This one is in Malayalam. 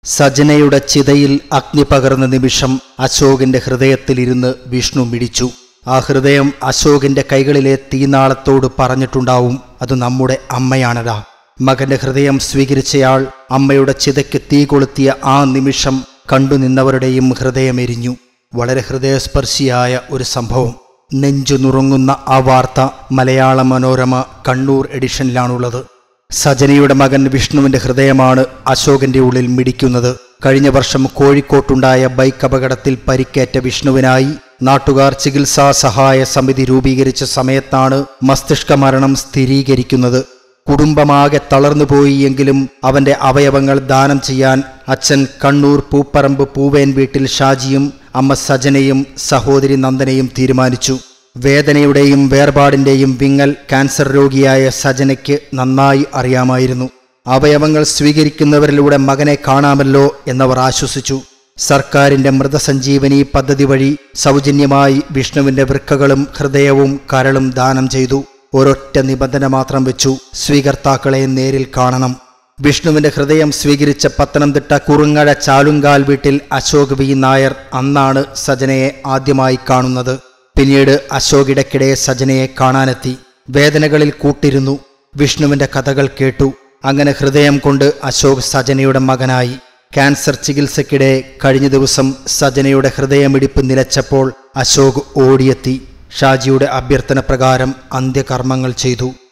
സജനയുടെ ചിതയിൽ അഗ്നി പകർന്ന നിമിഷം അശോകിന്റെ ഹൃദയത്തിലിരുന്ന് വിഷ്ണു മിടിച്ചു ആ ഹൃദയം അശോകിന്റെ കൈകളിലെ തീനാളത്തോട് പറഞ്ഞിട്ടുണ്ടാവും അത് നമ്മുടെ അമ്മയാണടാ മകന്റെ ഹൃദയം സ്വീകരിച്ചയാൾ അമ്മയുടെ ചിതയ്ക്ക് തീ കൊളുത്തിയ ആ നിമിഷം കണ്ടുനിന്നവരുടെയും ഹൃദയമെരിഞ്ഞു വളരെ ഹൃദയസ്പർശിയായ ഒരു സംഭവം നെഞ്ചു നുറുങ്ങുന്ന ആ വാർത്ത മലയാള മനോരമ കണ്ണൂർ എഡിഷനിലാണുള്ളത് സജനയുടെ മകൻ വിഷ്ണുവിന്റെ ഹൃദയമാണ് അശോകന്റെ ഉള്ളിൽ മിടിക്കുന്നത് കഴിഞ്ഞ വർഷം കോഴിക്കോട്ടുണ്ടായ ബൈക്ക് അപകടത്തിൽ പരിക്കേറ്റ വിഷ്ണുവിനായി നാട്ടുകാർ ചികിത്സാ സഹായ സമിതി രൂപീകരിച്ച സമയത്താണ് മസ്തിഷ്ക മരണം സ്ഥിരീകരിക്കുന്നത് കുടുംബമാകെ തളർന്നുപോയി എങ്കിലും അവന്റെ അവയവങ്ങൾ ദാനം ചെയ്യാൻ അച്ഛൻ കണ്ണൂർ പൂപ്പറമ്പ് പൂവേൻ വീട്ടിൽ ഷാജിയും അമ്മ സജനയും സഹോദരി നന്ദനയും തീരുമാനിച്ചു വേദനയുടെയും വേർപാടിന്റെയും വിങ്ങൽ ക്യാൻസർ രോഗിയായ സജനയ്ക്ക് നന്നായി അറിയാമായിരുന്നു അവയവങ്ങൾ സ്വീകരിക്കുന്നവരിലൂടെ മകനെ കാണാമല്ലോ എന്നവർ ആശ്വസിച്ചു സർക്കാരിന്റെ മൃതസഞ്ജീവനി പദ്ധതി വഴി സൗജന്യമായി വിഷ്ണുവിന്റെ വൃക്കകളും ഹൃദയവും കരളും ദാനം ചെയ്തു ഒരൊറ്റ നിബന്ധന മാത്രം വെച്ചു സ്വീകർത്താക്കളെ നേരിൽ കാണണം വിഷ്ണുവിന്റെ ഹൃദയം സ്വീകരിച്ച പത്തനംതിട്ട കുറുങ്ങഴ ചാലുങ്കാൽ വീട്ടിൽ അശോക് വി നായർ അന്നാണ് സജനയെ ആദ്യമായി കാണുന്നത് പിന്നീട് അശോക് ഇടയ്ക്കിടെ സജനയെ കാണാനെത്തി വേദനകളിൽ കൂട്ടിരുന്നു വിഷ്ണുവിന്റെ കഥകൾ കേട്ടു അങ്ങനെ ഹൃദയം കൊണ്ട് അശോക് സജനയുടെ മകനായി ക്യാൻസർ ചികിത്സയ്ക്കിടെ കഴിഞ്ഞ ദിവസം സജനയുടെ ഹൃദയമിടിപ്പ് നിലച്ചപ്പോൾ അശോക് ഓടിയെത്തി ഷാജിയുടെ അഭ്യർത്ഥന പ്രകാരം അന്ത്യകർമ്മങ്ങൾ ചെയ്തു